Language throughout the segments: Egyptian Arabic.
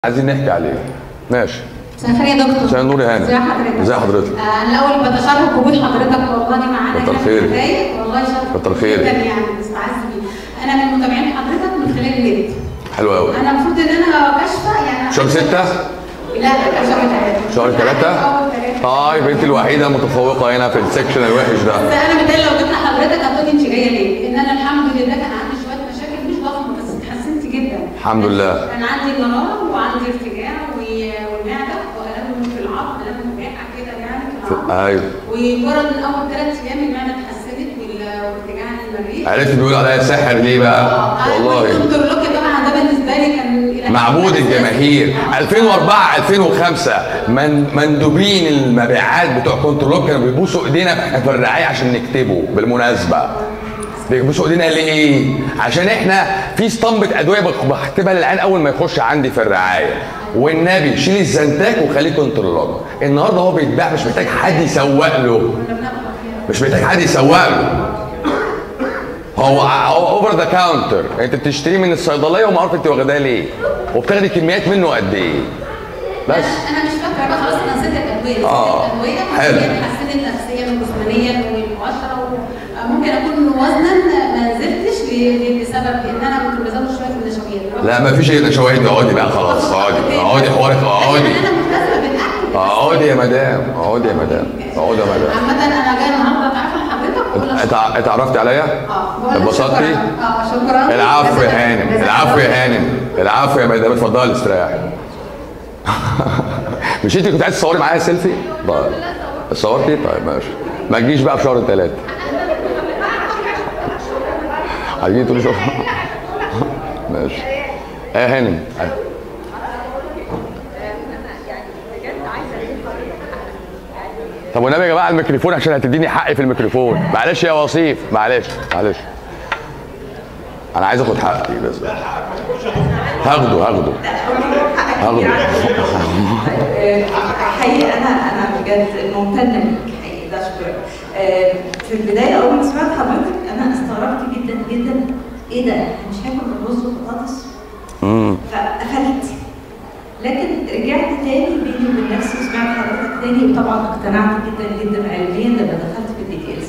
عايزين نحكي عليه ماشي مساء الخير يا دكتور مساء النور يا هانم. ازي حضرتك ازي حضرتك؟ آه، انا الاول بتشرف بوجود حضرتك والله معانا كتر هنا في خيرك. البداية. والله شرف كتر خيرك. جدا يعني بستعز بيه انا من متابعين حضرتك من خلال النت حلو قوي انا المفروض ان انا كاشفه يعني شهر ستة؟ لا لا شهر ثلاثة شهر ثلاثة؟ اول ثلاثة طيب انت الوحيده المتفوقه هنا في السكشن الوحش بس ده انا متهيألي لو جبنا حضرتك هتقولي انت جايه ليه؟ ان انا الحمد لله كان عندي شويه مشاكل مش ضخمه بس اتحسنت جدا الحمد لله. كان عندي مراره وعندي ارتجاع و- والمعده والم في العظم الم واقع كده يعني في العظم ايوه ومجرد من اول ثلاث ايام المعده اتحسنت وال- وارتجاع المريء عرفت بيقول عليا ساحر ليه بقى والله دكتور لوكي طبعا ده بالنسبه لي كان إلى حد معبود ما الجماهير 2004 2005 من مندوبين المبيعات بتوع كنترول كانوا بيبوسوا ايدينا في الرعايه عشان نكتبه بالمناسبه بيبوسوا ايدينا ليه؟ عشان احنا في اسطمبه ادويه بك- بكتبها للعيان اول ما يخش عندي في الرعايه والنبي شيل الزنتاك وخليه كنترول النهارده هو بيتباع مش محتاج حد يسوق له مش محتاج حد يسوق له هو هو اوفر ذا كاونتر انت بتشتريه من الصيدليه وما عارف انت واخداه ليه وبتاخدي كميات منه قد ايه بس انا انا مش فاكره بقى خلاص انا نسيت الادويه آه. نسيت الادويه حلو. هي اتحسنت نفسيا وجسمانيا والمؤشره و- ممكن اكون وزنا ما نزلتش ل- بسبب ان انا كنت بزود شويه في النشويات لا ما فيش اي نشويات اقعدي بقى خلاص اقعدي اقعدي حوارك اقعدي يعني انا ملتزمه بالاكل اقعدي يا مدام اقعدي يا مدام اقعدي يا مدام عامة انا جايه النهارده اتعرف على حضرتك واقول لك اتع- اتعرفتي عليا؟ اه بقول لك اتبسطتي؟ شكراً. اه شكرا العفو يا جزاك- هانم جزاك العفو الله يا هانم العفو يا مدام اتفضلي استريحي مش انت كنت عايز تصوري معايا سيلفي؟ طيب صورتي؟ طيب ماشي ما تجيش بقى في شهر ثلاثة هتجي تقولي شوف ماشي ايه يا هانم طب والنبي يا جماعه الميكروفون عشان هتديني حقي في الميكروفون معلش يا وصيف معلش معلش انا عايز اخد حقي بس هاخده هاخده هاخده حقيقي انا انا بجد ممتنه ليك حقيقي ده شكرا آه، في البدايه اول ما سمعت حضرتك انا استغربت جدا جدا ايه ده إحنا مش هاكل رز وبطاطس امم فقفلت لكن رجعت تاني بيني وبين نفسي وسمعت حضرتك تاني وطبعا اقتنعت جدا جدا علميا لما دخلت في الديتيلز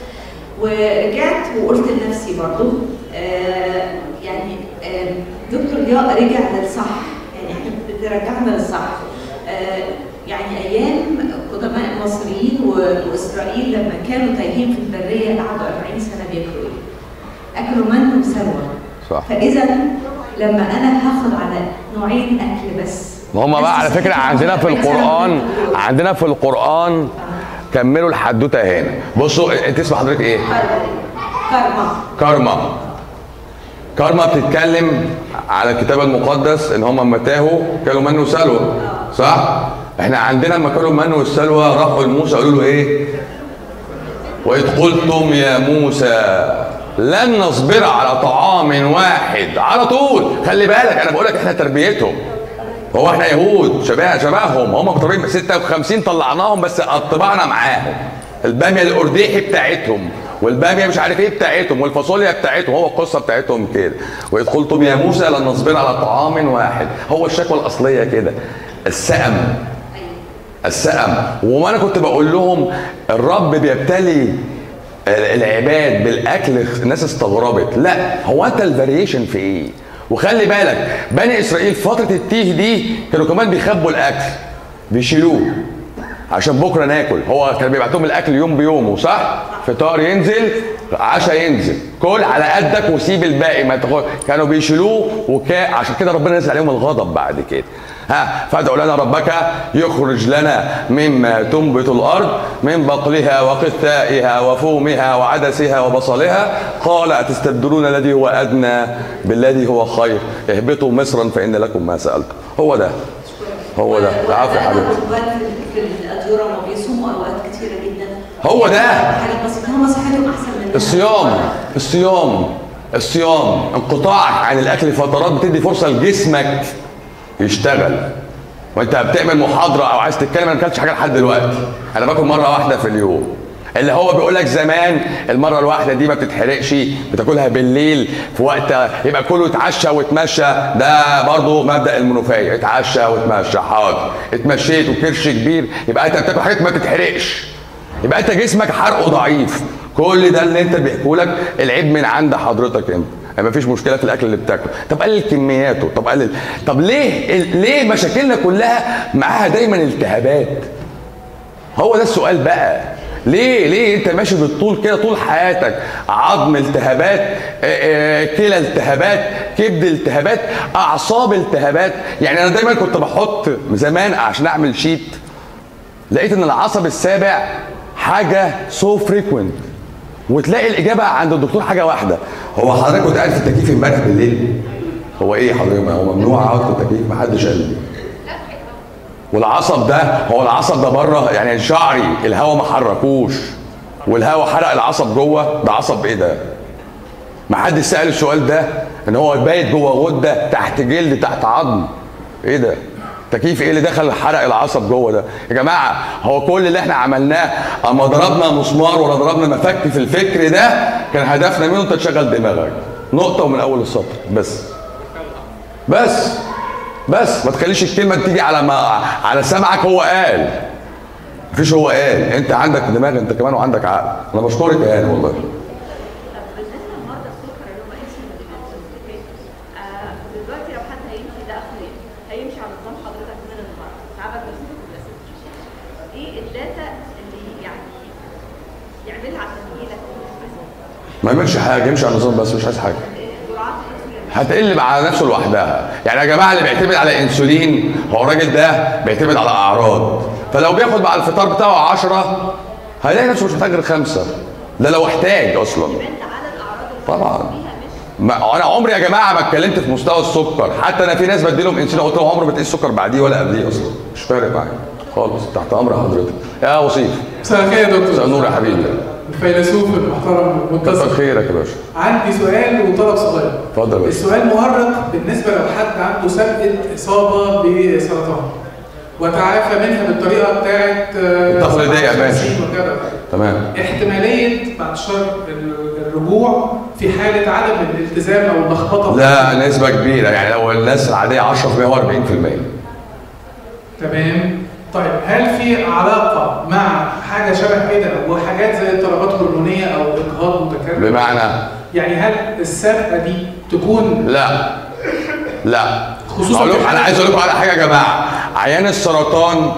ورجعت وقلت لنفسي برضو آه يعني آه دكتور ضياء رجع للصح يعني احنا بترجعنا للصح آه يعني ايام قدماء المصريين و- واسرائيل لما كانوا تايهين في البريه قعدوا 40 سنه بياكلوا ايه؟ اكلوا من وسلوى صح فاذا لما انا هاخد على نوعين اكل بس ما هم بقى على فكره عندنا في القران عندنا في القران كملوا الحدوته هنا بصوا انت اسم حضرتك ايه؟ كارما كارما كارما بتتكلم على الكتاب المقدس ان هم لما تاهوا كانوا من وسلوى صح؟ احنا عندنا لما كانوا من والسلوى راحوا لموسى قالوا له ايه؟ وإذ قلتم يا موسى لن نصبر على طعام واحد على طول خلي بالك انا بقول لك احنا تربيتهم هو احنا يهود شبه شبههم هم متربيين 56 طلعناهم بس طبعنا معاهم الباميه الارديحي بتاعتهم والباميه مش عارف ايه بتاعتهم والفاصوليا بتاعتهم هو القصه بتاعتهم كده واذ قلتم يا موسى لن نصبر على طعام واحد هو الشكوى الاصليه كده السأم السأم وانا كنت بقول لهم الرب بيبتلي العباد بالاكل الناس استغربت لا هو انت الفاريشن في ايه وخلي بالك بني اسرائيل فتره التيه دي كانوا كمان بيخبوا الاكل بيشيلوه عشان بكره ناكل هو كان بيبعت لهم الاكل يوم بيومه صح فطار ينزل عشاء ينزل كل على قدك وسيب الباقي ما تاخد كانوا بيشيلوه وكا عشان كده ربنا نزل عليهم الغضب بعد كده ها فادعوا لنا ربك يخرج لنا مما تنبت الارض من بقلها وقثائها وفومها وعدسها وبصلها قال اتستبدلون الذي هو ادنى بالذي هو خير اهبطوا مصرا فان لكم ما سالتم هو ده هو ده العفو يا حبيبي الرهبان في الادوره ما بيصوموا اوقات كتيره جدا هو ده. حاجه بسيطه هم صحتهم احسن مننا الصيام الصيام الصيام انقطاعك عن الاكل فترات بتدي فرصه لجسمك يشتغل وانت بتعمل محاضره او عايز تتكلم انا ما اكلتش حاجه لحد دلوقتي انا باكل مره واحده في اليوم اللي هو بيقول لك زمان المره الواحده دي ما بتتحرقش بتاكلها بالليل في وقت يبقى كله اتعشى واتمشى ده برضه مبدا المنوفيه اتعشى واتمشى حاضر اتمشيت وكرش كبير يبقى انت بتاكل حاجات ما بتتحرقش يبقى انت جسمك حرقه ضعيف كل ده اللي انت بيحكوا لك العيب من عند حضرتك انت يعني مفيش مشكله في الاكل اللي بتاكله طب قلل كمياته طب قلل طب ليه ليه مشاكلنا كلها معاها دايما التهابات هو ده السؤال بقى ليه ليه انت ماشي بالطول كده طول حياتك عظم التهابات آه، آه، كلى التهابات كبد التهابات اعصاب التهابات يعني انا دايما كنت بحط زمان عشان اعمل شيت لقيت ان العصب السابع حاجه سو فريكوينت وتلاقي الاجابه عند الدكتور حاجه واحده هو حضرتك كنت قاعد في التكييف امبارح بالليل هو ايه حضرتك ما هو ممنوع اقعد في التكييف ما حدش قال لي والعصب ده هو العصب ده بره يعني شعري الهواء ما حركوش والهواء حرق العصب جوه ده عصب ايه ده؟ ما حدش سال السؤال ده ان هو بايت جوه غده تحت جلد تحت عظم ايه ده؟ تكييف ايه اللي دخل حرق العصب جوه ده؟ يا جماعه هو كل اللي احنا عملناه اما ضربنا مسمار ولا ضربنا مفك في الفكر ده كان هدفنا منه انت تشغل دماغك نقطه ومن اول السطر بس بس بس ما تخليش الكلمه تيجي على ما على سمعك هو قال مفيش هو قال انت عندك دماغ انت كمان وعندك عقل انا بشكرك يا هاني والله طب بالنسبه لمرضى السكر اللي هم انسولين آه دلوقتي لو حد هيمشي ده اخره ايه؟ هيمشي على نظام حضرتك من المرض تعبك بس ولا ست ايه الداتا اللي يعني يعملها عشان يجيلك ما يعملش حاجه يمشي على النظام بس مش عايز حاجه جرعات الانسولين هتقلب على نفسه لوحدها يعني يا جماعه اللي بيعتمد على انسولين هو الراجل ده بيعتمد على اعراض فلو بياخد مع الفطار بتاعه 10 هيلاقي نفسه مش محتاج غير خمسه ده لو احتاج اصلا انت عدد الاعراض اللي طبعا فيها مش ما انا عمري يا جماعه ما اتكلمت في مستوى السكر حتى انا في ناس بديلهم انسولين قلت لهم عمري ما تقيس السكر بعديه ولا قبليه اصلا مش فارق معايا خالص تحت امر حضرتك يا وصيف مساء الخير يا دكتور مساء النور يا حبيبي الفيلسوف المحترم كتر المتصل خيرك يا باشا عندي سؤال وطلب صغير اتفضل يا باشا السؤال مؤرق بالنسبه لو حد عنده سابقه اصابه بسرطان وتعافى منها بالطريقه بتاعت آه، التقليدية، ماشي. 57 وكذا تمام احتماليه بعد شر الرجوع في حاله عدم الالتزام او اللخبطه لا نسبة كبيرة يعني لو الناس العادية 10% هو 40% تمام طيب هل في علاقه مع حاجه شبه كده وحاجات زي اضطرابات هرمونيه او اجهاض متكرر بمعنى يعني هل السابقه دي تكون لا لا خصوصاً أقول لكم في انا حالة- عايز اقول لكم على حاجه يا جماعه عيان السرطان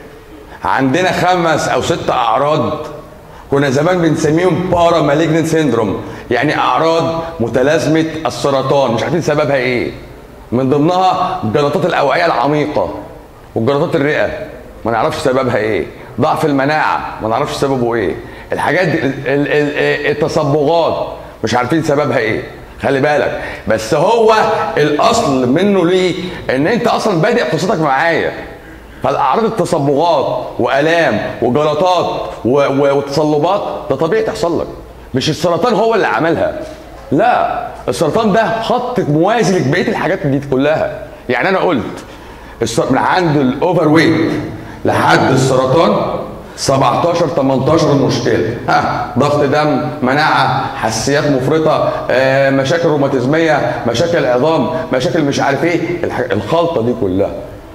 عندنا خمس او ست اعراض كنا زمان بنسميهم بارا مالجنت سيندروم يعني اعراض متلازمه السرطان مش عارفين سببها ايه من ضمنها جلطات الاوعيه العميقه وجلطات الرئه ما نعرفش سببها ايه ضعف المناعه ما نعرفش سببه ايه الحاجات دي ال- ال- ال- التصبغات مش عارفين سببها ايه خلي بالك بس هو الاصل منه ليه ان انت اصلا بادئ قصتك معايا فالاعراض التصبغات والام وجلطات و- و- وتصلبات ده طبيعي تحصل لك مش السرطان هو اللي عملها لا السرطان ده خط موازي لبقيه الحاجات دي كلها يعني انا قلت الس- من عند الاوفر ويت لحد السرطان 17 18 مشكله ها ضغط دم مناعه حساسيات مفرطه آه، مشاكل روماتيزميه مشاكل عظام مشاكل مش عارف ايه الح- الخلطه دي كلها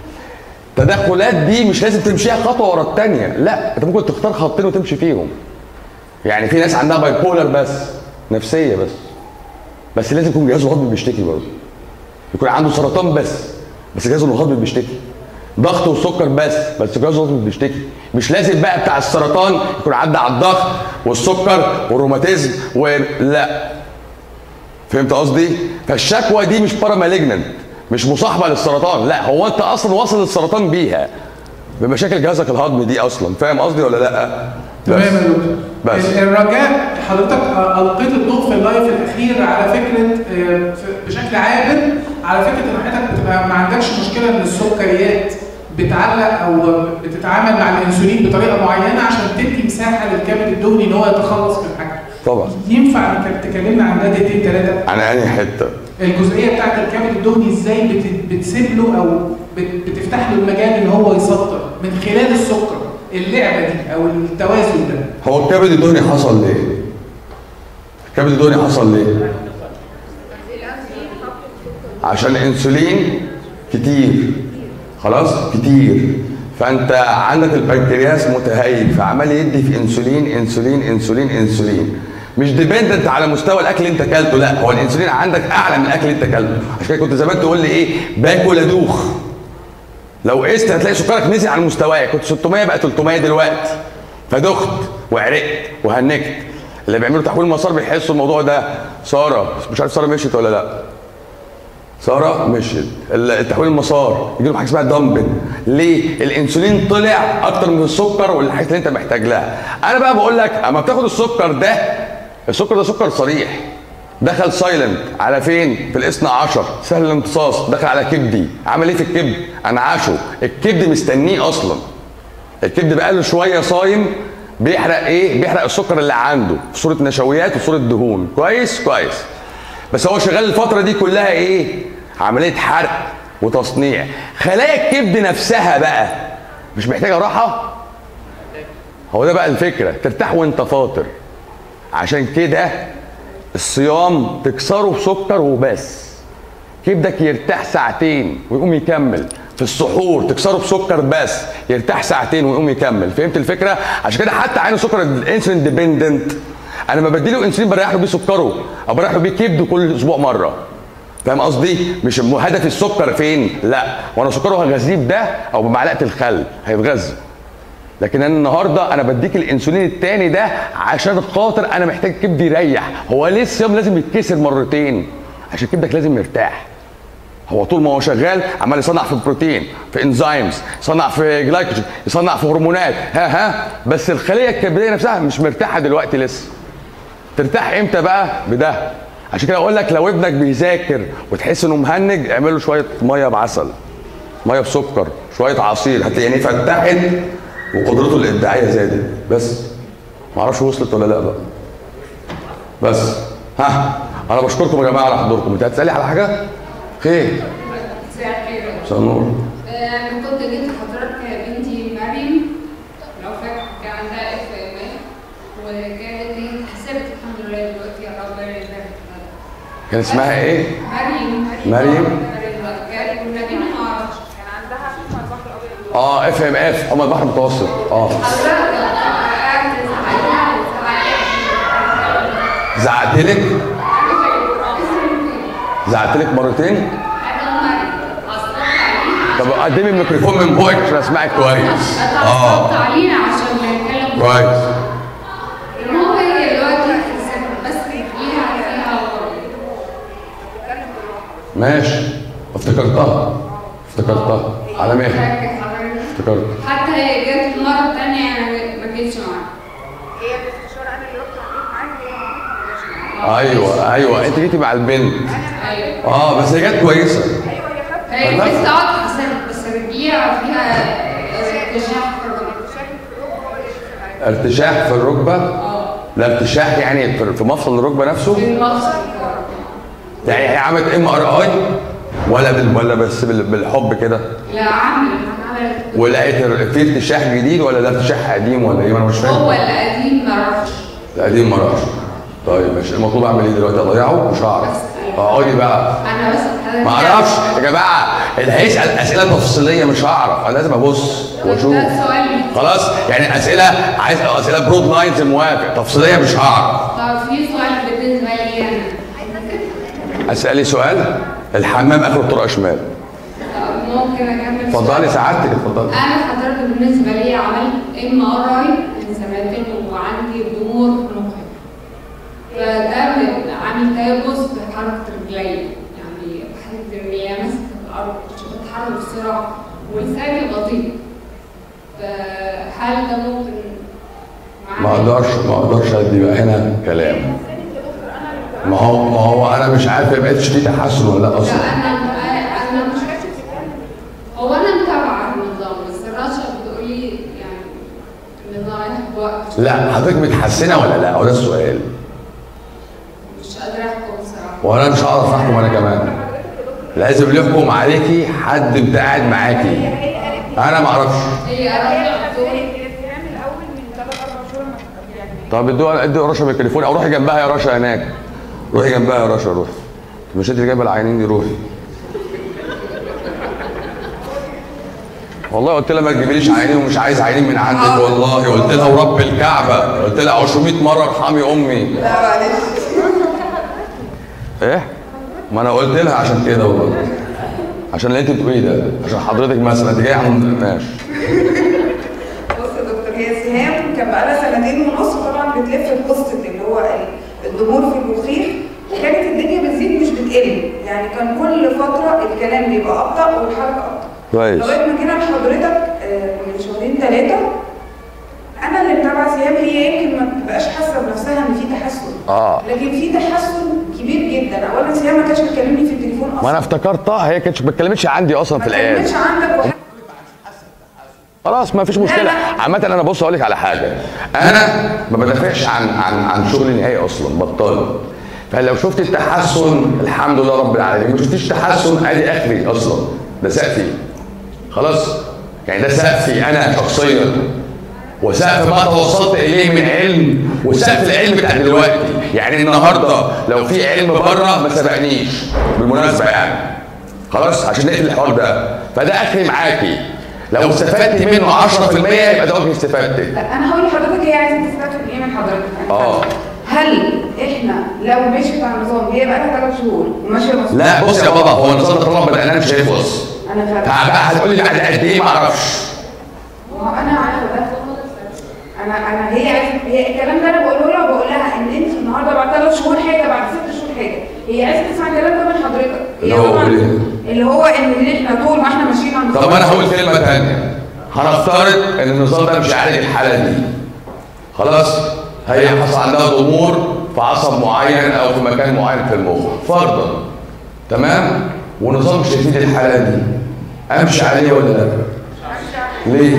التدخلات دي مش لازم تمشيها خطوه ورا الثانيه لا انت ممكن تختار خطين وتمشي فيهم يعني في ناس عندها باي بولر بس نفسيه بس بس لازم يكون جهازه الهضمي بيشتكي برضه يكون عنده سرطان بس بس جهازه الهضمي بيشتكي ضغط وسكر بس بس جهازه الهضمي بيشتكي مش لازم بقى بتاع السرطان يكون عدى على الضغط والسكر والروماتيزم ولا فهمت قصدي؟ فالشكوى دي مش بارامالجننت مش مصاحبه للسرطان لا هو انت اصلا واصل للسرطان بيها بمشاكل جهازك الهضمي دي اصلا فاهم قصدي ولا لا؟ تمام بس. يا دكتور بس. ال- الرجاء حضرتك القيت الضوء في اللايف الاخير على فكره آه، ف- بشكل عابر على فكره ان حضرتك بتبقى ما عندكش مشكله ان السكريات بتعلق او بتتعامل مع الانسولين بطريقه معينه عشان تدي مساحه للكبد الدهني ان هو يتخلص من حاجه طبعا ينفع انك تكلمنا عن ده دقيقتين ثلاثه انا انهي حته؟ الجزئيه بتاعت الكبد الدهني ازاي بت- بتسيب له او بت- بتفتح له المجال ان هو يسطر من خلال السكر اللعبه دي او التوازن ده هو الكبد الدهني حصل ليه؟ الكبد الدهني حصل ليه؟ عشان الانسولين كتير خلاص كتير فانت عندك البنكرياس متهيج فعمال يدي في انسولين انسولين انسولين انسولين مش ديبندنت على مستوى الاكل اللي انت اكلته لا هو الانسولين عندك اعلى من الاكل اللي انت اكلته عشان كده كنت زمان تقول لي ايه باكل ادوخ لو قست هتلاقي سكرك نزل عن مستواك كنت 600 بقى 300 دلوقتي فدخت وعرقت وهنكت اللي بيعملوا تحويل مسار بيحسوا الموضوع ده ساره مش عارف ساره مشيت ولا لا ساره مشيت التحويل المسار يجي لهم حاجه اسمها دامبل ليه الانسولين طلع اكتر من السكر والحاجات اللي انت محتاج لها انا بقى بقول لك اما بتاخد السكر ده السكر ده سكر صريح دخل سايلنت على فين في الاثنى عشر سهل الامتصاص دخل على كبدي عمل ايه في الكبد انعشه الكبد مستنيه اصلا الكبد بقى له شويه صايم بيحرق ايه بيحرق السكر اللي عنده في صوره نشويات وفي صوره دهون كويس كويس بس هو شغال الفتره دي كلها ايه عمليه حرق وتصنيع خلايا الكبد نفسها بقى مش محتاجه راحه هو ده بقى الفكره ترتاح وانت فاطر عشان كده الصيام تكسره بسكر وبس كبدك يرتاح ساعتين ويقوم يكمل في السحور تكسره بسكر بس يرتاح ساعتين ويقوم يكمل فهمت الفكره عشان كده حتى عين السكر الانسولين ديبندنت انا لما بديله انسولين بريح له بيه سكره او بريح له بيه كبده كل اسبوع مره فاهم قصدي مش هدف السكر فين لا وانا سكره هغذيه بده او بمعلقه الخل هيتغذى لكن انا النهارده انا بديك الانسولين التاني ده عشان خاطر انا محتاج كبدي يريح هو ليه الصيام لازم يتكسر مرتين عشان كبدك لازم يرتاح هو طول ما هو شغال عمال يصنع في بروتين في انزيمز يصنع في جلايكوجين يصنع في هرمونات ها ها بس الخليه الكبديه نفسها مش مرتاحه دلوقتي لسه ترتاح امتى بقى بده عشان كده اقول لك لو ابنك بيذاكر وتحس انه مهنج اعمل له شويه ميه بعسل ميه بسكر شويه عصير هتلاقي عينيه فتحت وقدرته الابداعيه زادت بس ما اعرفش وصلت ولا لا بقى بس ها انا بشكركم يا جماعه على حضوركم انت هتسالي على حاجه خير مساء النور انا كنت جيت حضرتك بنتي مريم لو فاكر كان عندها اف ام وكانت هي اتحسبت الحمد لله دلوقتي يا رب يبارك لها. كان اسمها ايه مريم مريم كانت والنبي ما اعرفش كان عندها حمى البحر الابيض اه اف ام اف حمى البحر المتوسط اه حضرتك قاعد تزعلها زعقت لك زعقت لك مرتين طب قدمي الميكروفون من بوقك عشان اسمعك كويس اه اه علينا عشان نتكلم كويس المهم هي دلوقتي اتحسبت بس فيها فيها ماشي افتكرتها افتكرتها على مهلك افتكرت حتى هي جت المرة التانية أنا ما جيتش معاها هي الاستشاره انا اللي رحت عملت معاها هي مامتها ما جاتش معاها ايوه ايوه انت جيتي مع البنت أيوه اه بس هي جت كويسه ايوه هي خدت هي والله؟ لسه اه اتحسبت بس رجليها فيها ارتجاع في الركبة شكل في الركبه ولا لسه معاها ارتشاح في الركبه اه لا ارتشاح يعني في في مفصل الركبه نفسه في المفصل يعني هي عملت ام ار اي ولا بال ولا بس بال- بالحب كده لا عمل عملت ولقيت ال- في ارتشاح جديد ولا ده ارتشاح قديم ولا ايه انا مش هو فاهم القديم ما راحش القديم ما راحش طيب ماشي المطلوب اعمل ايه دلوقتي اضيعه مش هعرف اقعدي بقى انا بس ما اعرفش يا جماعه اللي هيسال اسئله تفصيليه مش هعرف انا لازم ابص واشوف ده سؤال خلاص يعني اسئله عايز اسئله برود لاينز موافق تفصيليه مش هعرف طب في سؤال بالنسبة لي أنا اسالي سؤال الحمام اخر الطرقه شمال طب ممكن أكمل اتفضلي سؤال؟ سعادتك اتفضلي انا حضرتك بالنسبه لي عملت ام ار اي من سنتين وعندي ضمور في مخي فده من- عامل تيبس في حركه رجلي يعني بحس رجلي ماسكه في الارض مش بتحرك بسرعه ولساني بطيء فهل ده ممكن ما اقدرش ما اقدرش ادي بقى هنا كلام ما هو ما هو انا مش عارف ما بقتش في تحسن ولا لا لا اصلا انا انا مش هو انا متابعه النظام بس الرشا بتقول لي يعني النظام هياخد وقت لا حضرتك متحسنه ولا لا هو ده السؤال مش قادره احكم بصراحه وانا مش هعرف احكم انا كمان لازم اللي يحكم عليكي حد انت قاعد معاكي انا ما اعرفش هي هي قالت خدت الالتهام الاول من ثلاث اربع شهور ما- طب ادوا ادوا رشا بالتليفون او روحي جنبها يا رشا هناك روحي جنبها يا رشا روحي مش انت اللي جايبه العينين دي روحي والله قلت لها ما تجيبليش عينين ومش عايز عينين من عندك والله قلت لها ورب الكعبه قلت لها 200 مره ارحمي امي لا معلش ايه ما انا قلت لها عشان كده والله عشان اللي انت بتقولي ده عشان حضرتك مثلا انت جايه عن ماشي بص يا دكتور هي سهام كان بقالها سنتين ونص طبعا بتلف في قصه اللي هو ال- الضمور في المخيخ وكانت الدنيا بتزيد مش بتقل يعني كان كل فتره الكلام بيبقى ابطا والحركه ابطا كويس لغايه ما جينا لحضرتك آه، من شهرين ثلاثه انا اللي متابعه سهام هي يمكن ما بتبقاش حاسه بنفسها ان في تحسن اه لكن في تحسن كبير جدا اولا سهام ما كانتش بتكلمني في التليفون اصلا ما انا افتكرتها هي كانتش ما اتكلمتش عندي اصلا في ما العياده كلمتش عندك وح- خلاص ما فيش مشكله لا. عامه انا بص اقول لك على حاجه انا ما بدافعش عن عن عن شغلي نهائي اصلا بطال فلو شفت التحسن الحمد لله رب العالمين ما شفتيش تحسن ادي اخري اصلا ده سقفي خلاص يعني ده سقفي انا شخصيا وسقف ما توصلت اليه من علم وسقف العلم بتاع دلوقتي يعني النهارده لو في علم بره ما سبقنيش بالمناسبه يعني خلاص عشان نقفل الحوار ده فده اخري معاكي لو استفدت منه 10% يبقى ده وجه استفادتك لا انا هقول لحضرتك هي عايزه تستفاد ايه من حضرتك اه. هل احنا لو مشيت على النظام هي بقى لها ثلاث شهور وماشيه مظبوط لا بص يا بابا هو النظام ده طالما بدأنا مش هيخلص انا فاهمه بقى هتقول لي بعد قد ايه ما اعرفش ما هو انا عارفه ده انا انا هي عايزه هي الكلام ده انا بقوله لها وبقول لها ان انت النهارده بعد ثلاث شهور حاجه بعد ست شهور حاجه هي عايزه تسمع الكلام ده من حضرتك هي اللي هو طبعاً- إيه؟ اللي هو ان احنا طول ما احنا ماشيين على النظام طب انا هقول كلمه ثانيه هنفترض ان النظام ده مش هيعالج الحاله دي خلاص هي حصل عندها ضمور في عصب معين او في مكان معين في المخ فرضا تمام ونظام مش هيفيد الحاله دي امشي عليه ولا لا ليه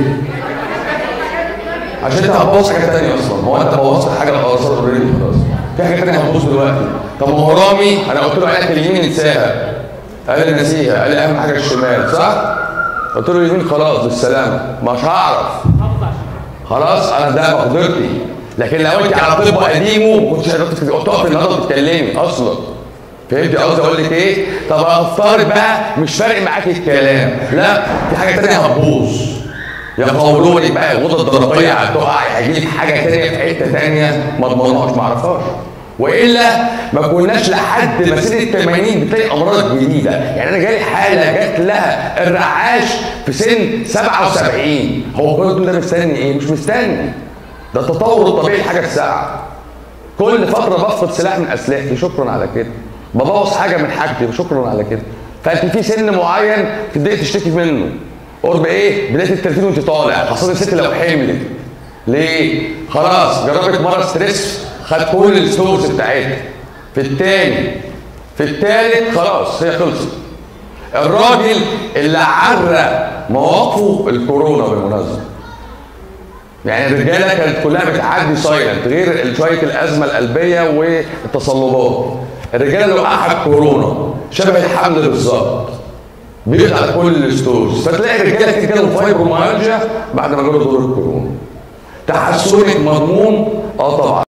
عشان انت هتبوظ حاجه ثانيه اصلا هو انت بوظت حاجه خلاص اوريدي خلاص في حاجه ثانيه هتبوظ دلوقتي طب ما هو رامي انا قلت له عينك اليمين انساها قال لي نسيها قال لي اهم حاجه الشمال صح قلت له اليمين خلاص بالسلامه مش هعرف خلاص انا ده مقدرتي لكن لو انت على طب قديمه ما كنتش هتقف تقف النهارده تتكلمي اصلا فهمتي قصدي اقول لك ايه؟ طب افترض بقى مش فارق معاكي الكلام، لا في حاجه ثانيه هتبوظ. يا قولوني بقى الغدة الدرقية هتقع هيجي لك حاجة تانية في حتة تانية ما اضمنهاش ما اعرفهاش. والا ما كناش لحد ما سن ال 80 بتلاقي امراض جديده، يعني انا جالي حاله جات لها الرعاش في سن 77 هو كل ده مستني ايه؟ مش مستني. ده التطور الطبيعي لحاجه الساعه. كل فتره بفقد سلاح من اسلحتي شكرا على كده ببوظ حاجه من حاجتي شكرا على كده فانت في سن معين تبداي تشتكي منه قرب ايه بدايه ال 30 وانت طالع خاصه الست لو حملت ليه خلاص جربت مره ستريس خد كل السورس بتاعتها في الثاني في الثالث خلاص هي خلصت الراجل اللي عرى مواقفه الكورونا بالمناسبه يعني الرجاله كانت كلها بتعدي سايلنت غير شويه الازمه القلبيه والتصلبات الرجاله اللي وقعها كورونا شبه الحمل بالظبط بيقضي على كل الستورز فتلاقي الرجاله كده جالهم فايبروميالجيا بعد ما جاله دور الكورونا تحسنك مضمون اه طبعا